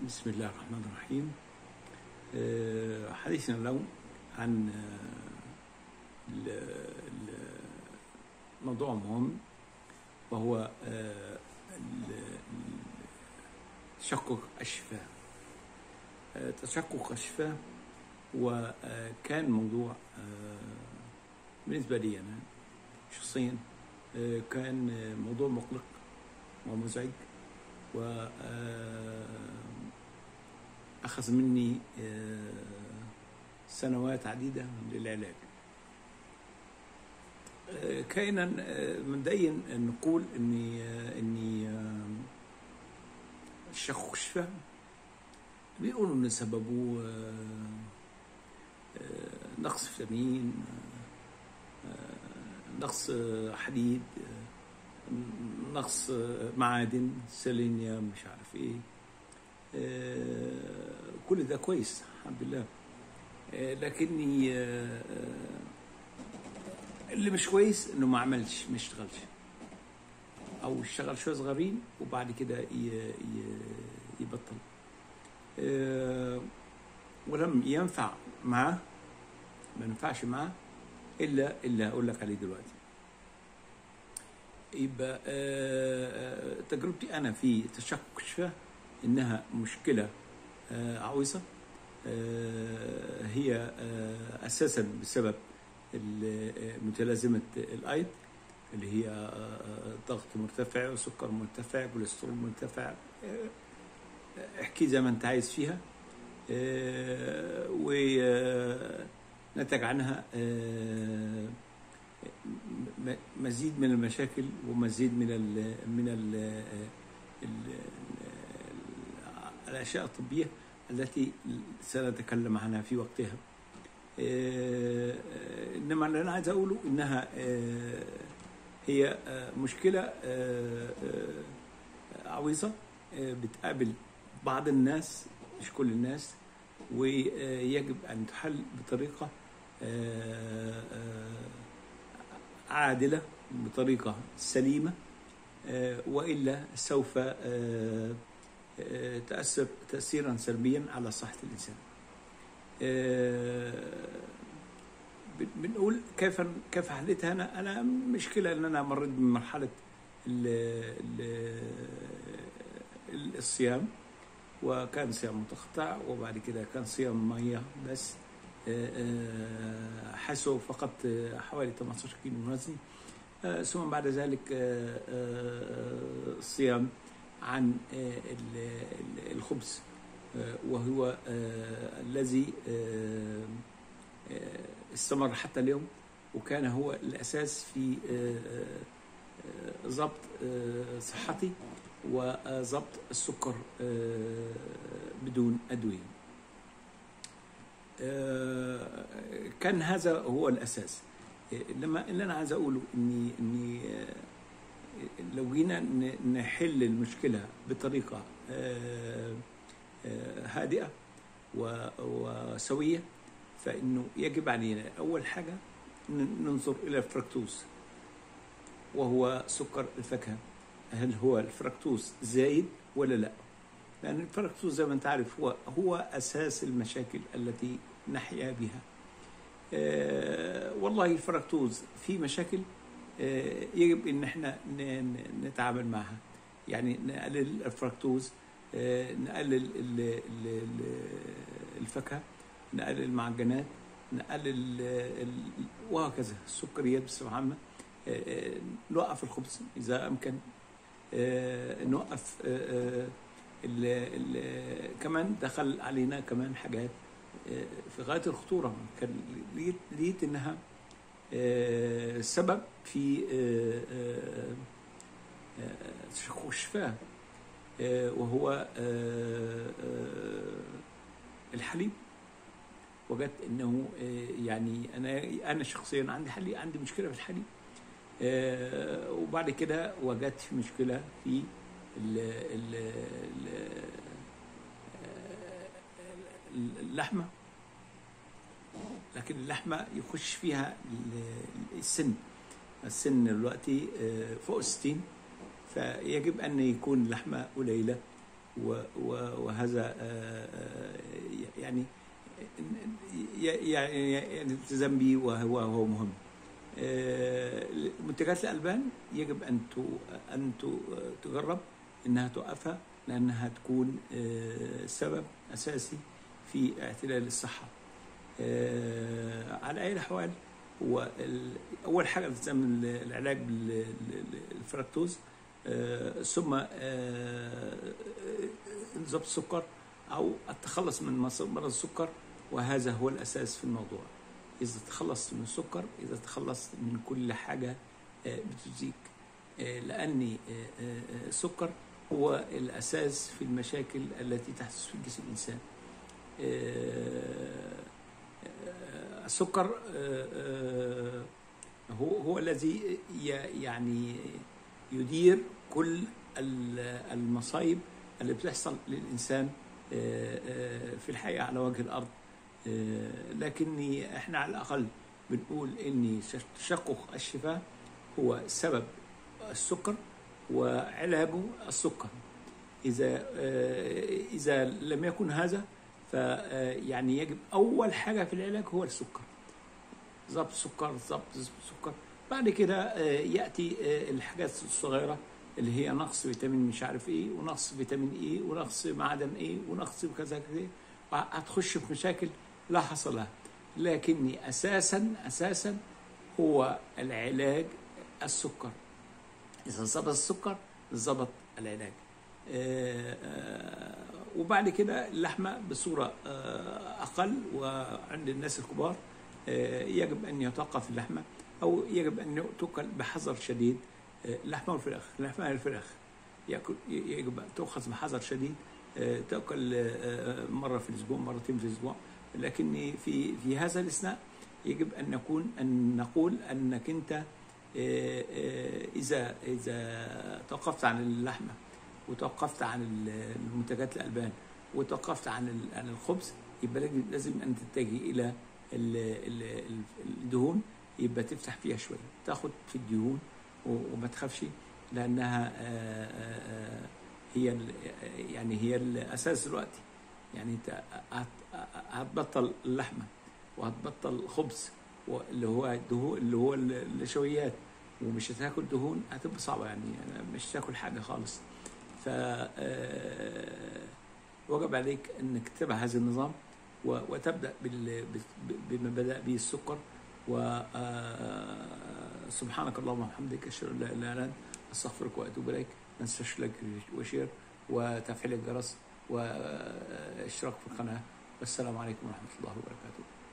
بسم الله الرحمن الرحيم آه، حديثنا اليوم عن آه، ال- ال- موضوع مهم وهو آه، ال- تشقق الشفاه آه، تشقق الشفاه وكان موضوع آه، بالنسبة لي أنا شخصيا آه، كان آه، موضوع مقلق ومزعج و آه، أخذ مني آه، سنوات عديدة للعلاج آه، كائنا آه، مبدئيا نقول اني آه، اني آه، الشق الشفاه بيقولوا ان سببه آه، آه، نقص فيتامين آه، آه، نقص آه، حديد آه، نقص آه، معادن سيلينيوم مش عارف ايه آه، كل ده كويس الحمد لله آه، لكني آه، آه، اللي مش كويس انه ما عملش ما اشتغلش او اشتغل شويه صغيرين وبعد كده ي- ي- يبطل آه، ولم ينفع معاه ما ينفعش معاه الا اللي هقول لك عليه دلوقتي يبقى آه، آه، تجربتي انا في تشقق الشفاه انها مشكله آه، عويصه آه، هي آه، اساسا بسبب ال- آه، متلازمه الايض اللي هي آه، ضغط مرتفع وسكر مرتفع كوليسترول مرتفع آه، احكي زي ما انت عايز فيها ونتج عنها آه، م- مزيد من المشاكل ومزيد من ال من ال ال الاشياء الطبيه التي سنتكلم عنها في وقتها. آه، انما اللي انا عايز اقوله انها آه، هي آه، مشكله آه، آه، عويصه آه، بتقابل بعض الناس مش كل الناس ويجب ان تحل بطريقه آه، آه، عادله بطريقه سليمه آه، والا سوف آه، آه، تاثر تاثيرا سلبيا على صحه الانسان. آه، بن- بنقول كيف كيف حليتها انا انا مشكله ان انا مريت بمرحله ال- ال- الصيام وكان صيام متقطع وبعد كده كان صيام ميه بس آه، آه، حيث فقدت آه، حوالي 18 كيلو من وزني آه، ثم بعد ذلك آه، آه، الصيام عن آه، ال- ال- الخبز آه، وهو آه، الذي آه، آه، استمر حتى اليوم وكان هو الأساس في آه، آه، ضبط آه، صحتي وضبط السكر آه، بدون أدوية آه، كان هذا هو الأساس آه، لما اللي أنا عايز أقوله إني إني آه، لو جينا ن- نحل المشكلة بطريقة آه، آه، هادئة و- وسوية فإنه يجب علينا أول حاجة ن- ننظر إلى الفركتوز وهو سكر الفاكهة هل هو الفركتوز زايد ولا لا لأن الفركتوز زي ما أنت عارف هو هو أساس المشاكل التي نحيا بها آه، والله الفركتوز في مشاكل آه، يجب ان احنا ن- ن- نتعامل معها يعني نقلل الفركتوز آه، نقلل ال- ال- ال- الفاكهه نقلل المعجنات نقلل ال- وهكذا السكريات بصفه عامه آه، آه، نوقف الخبز اذا امكن آه، نوقف آه، آه، ال- ال- كمان دخل علينا كمان حاجات آه، في غايه الخطوره كان لقيت لقيت انها آه، سبب في آه، آه، آه، تشقق الشفاه آه، وهو آه، آه، الحليب وجدت انه آه، يعني انا انا شخصيا عندي حليب عندي مشكله في الحليب آه، وبعد كده وجدت في مشكله في ال ال ال آه، اللحمه لكن اللحمه يخش فيها ال- السن السن دلوقتي آه، فوق الستين فيجب ان يكون اللحمه قليله و- و- وهذا آه، آه، يعني يعني يعني الالتزام به وهو هو مهم آه، منتجات الالبان يجب ان ت- ان ت- تجرب انها توقفها لانها تكون آه، سبب اساسي في اعتلال الصحه آه، على اي الاحوال هو ال- اول حاجه التزام العلاج بال- بالفركتوز آه، ثم آه، ضبط السكر او التخلص من مص- مرض السكر وهذا هو الاساس في الموضوع اذا تخلصت من السكر اذا تخلصت من كل حاجه آه، بتؤذيك آه، لان آه، آه، السكر هو الاساس في المشاكل التي تحدث في جسم الانسان آه، آه، السكر آه، آه، هو هو الذي ي- يعني يدير كل ال- المصايب اللي بتحصل للانسان آه، آه، في الحقيقه على وجه الارض آه، لكني احنا على الاقل بنقول ان تشقق الشفاه هو سبب السكر وعلاجه السكر اذا آه، اذا لم يكن هذا ف آه، يعني يجب اول حاجه في العلاج هو السكر ضبط السكر ضبط السكر بعد كده آه، ياتي آه، الحاجات الصغيره اللي هي نقص فيتامين مش عارف ايه ونقص فيتامين ايه ونقص معدن ايه ونقص كذا كذا هتخش في مشاكل لا حصل لها لكني اساسا اساسا هو العلاج السكر اذا ظبط السكر ظبط العلاج آه، آه، وبعد كده اللحمه بصوره آه، اقل وعند الناس الكبار آه، يجب ان يتوقف اللحمه او يجب ان تؤكل بحذر شديد آه، اللحمه والفراخ اللحمه والفراخ ياكل يجب ان تؤخذ بحذر شديد آه، تاكل آه، مره في الاسبوع مرتين في الاسبوع لكن في في هذا الاثناء يجب ان نكون ان نقول انك انت آه، آه، اذا اذا توقفت عن اللحمه وتوقفت عن ال- المنتجات الالبان وتوقفت عن ال- عن الخبز يبقى لازم- لازم ان تتجه الى ال- ال- ال- الدهون يبقى تفتح فيها شويه تاخد في الدهون و- وما تخافش لانها آه، آه، آه، هي ال- يعني هي الاساس دلوقتي يعني انت هت- هتبطل اللحمه وهتبطل الخبز اللي هو الدهون اللي هو النشويات ومش هتاكل دهون هتبقى صعبه يعني أنا مش هتاكل حاجه خالص ف آه، وجب عليك انك تتبع هذا النظام و- وتبدا بال- بال- بما بدا به السكر و آه، سبحانك اللهم وبحمدك اشهد ان لا اله الا انت استغفرك واتوب اليك ما تنساش لايك وشير وتفعيل الجرس واشتراك في القناه والسلام عليكم ورحمه الله وبركاته